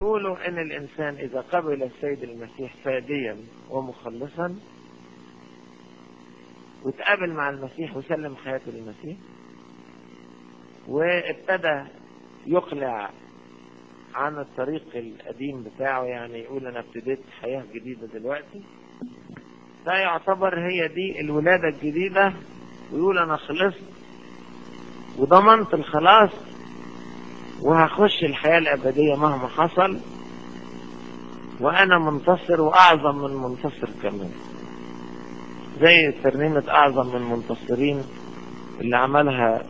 يقولوا ان الانسان اذا قبل السيد المسيح فاديا ومخلصا وتقابل مع المسيح وسلم حياته للمسيح وابتدى يقلع عن الطريق القديم بتاعه يعني يقول انا ابتديت حياة جديدة دلوقتي فيعتبر هي دي الولادة الجديدة ويقول انا خلصت وضمنت الخلاص وهخش الحياة الأبدية مهما حصل وأنا منتصر وأعظم من منتصر كمان زي ترنيمة أعظم من منتصرين اللي عملها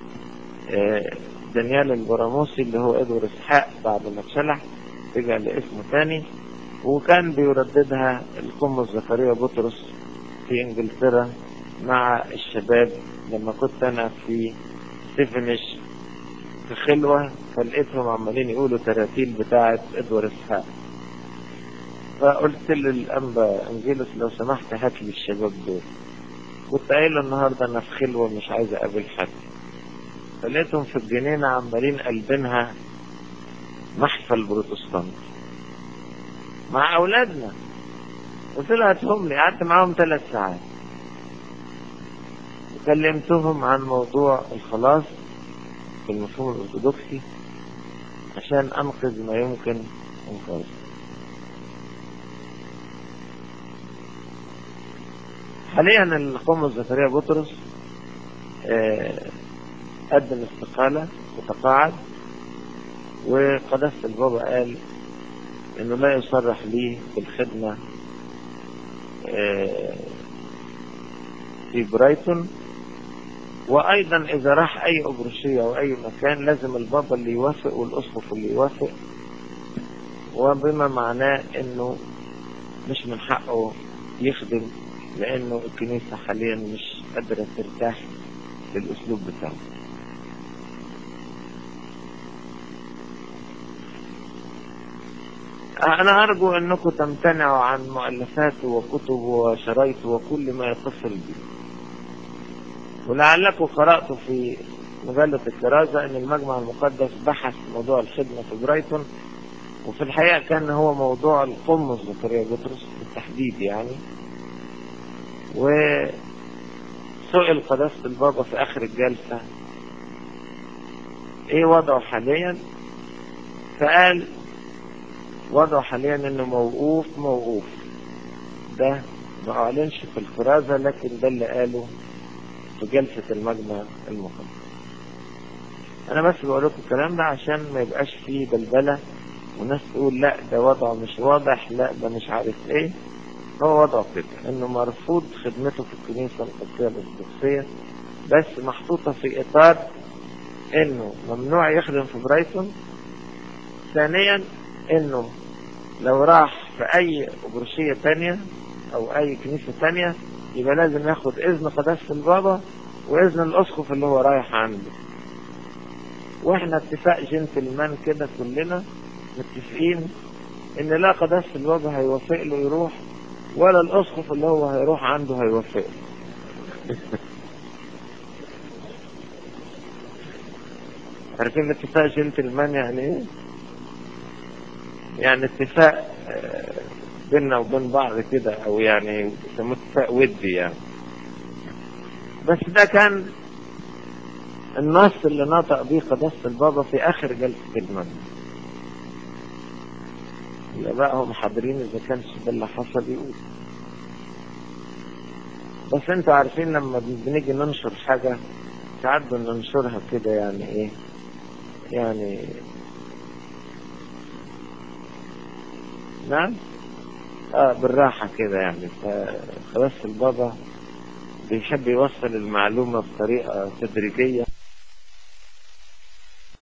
دانيال البراموسي اللي هو ادوار اسحاق بعد ما اتشلح رجع لاسمه تاني وكان بيرددها القمص زكريا بطرس في انجلترا مع الشباب لما كنت انا في ستيفنش في خلوة فلقيتهم عمالين يقولوا تراتيل بتاعة ادوار اسحاق فقلت للأنبا انجيلوس لو سمحت هات لي الشباب دول كنت قايل النهاردة انا في خلوة مش عايز اقابل حد فلقيتهم في الجنينة عمالين قلبينها محفل بروتستانت مع اولادنا قلت له هاتهم لي قعدت معاهم ثلاث ساعات وكلمتهم عن موضوع الخلاص في المفهوم الأرثوذكسي عشان أنقذ ما يمكن إنقاذه حاليا القمص زكريا بطرس قدم استقالة وتقاعد وقداسة البابا قال انه لا يصرح لي بالخدمة في برايتون وايضا اذا راح اي ابرشية او اي مكان لازم البابا اللي يوافق والاسقف اللي يوافق وبما معناه انه مش من حقه يخدم لانه الكنيسة حاليا مش قادرة ترتاح للاسلوب بتاعه انا ارجو انكم تمتنعوا عن مؤلفاته وكتبه وشرايطه وكل ما يتصل به ولعلكم قرأتوا في مجلة الكرازة ان المجمع المقدس بحث موضوع الخدمة في برايتون وفي الحقيقة كان هو موضوع القمص زكريا بطرس بالتحديد يعني وسئل قداسة البابا في اخر الجلسة ايه وضعه حاليا فقال وضعه حاليا انه موقوف موقوف ده ما اعلنش في الكرازة لكن ده اللي قاله في جلسة المجمع المقدس انا بس بقول لكم الكلام ده عشان ما يبقاش فيه بلبلة وناس تقول لا ده وضعه مش واضح لا ده مش عارف ايه هو وضعه كده انه مرفوض خدمته في الكنيسة القبطية الارثوذكسية بس محطوطة في اطار انه ممنوع يخدم في برايتون ثانيا انه لو راح في اي ابرشية تانية او اي كنيسة تانية يبقى لازم ياخد اذن قداسة البابا واذن الاسقف اللي هو رايح عنده واحنا اتفاق جنتلمان كده كلنا متفقين ان لا قداسة البابا هيوافق له يروح ولا الاسقف اللي هو هيروح عنده هيوافق له عارفين اتفاق جنتلمان يعني ايه يعني اتفاق بيننا وبين بعض كده او يعني يسموه اتفاق ودي يعني بس ده كان النص اللي نطق بيه قداسة البابا في اخر جلسة المجلس اللي بقى هم حاضرين اذا كانش ده اللي حصل يقول بس انتوا عارفين لما بنيجي ننشر حاجة ساعات بننشرها كده يعني ايه يعني نعم اه بالراحة كده يعني فخلاص البابا بيحب يوصل المعلومة بطريقة تدريجية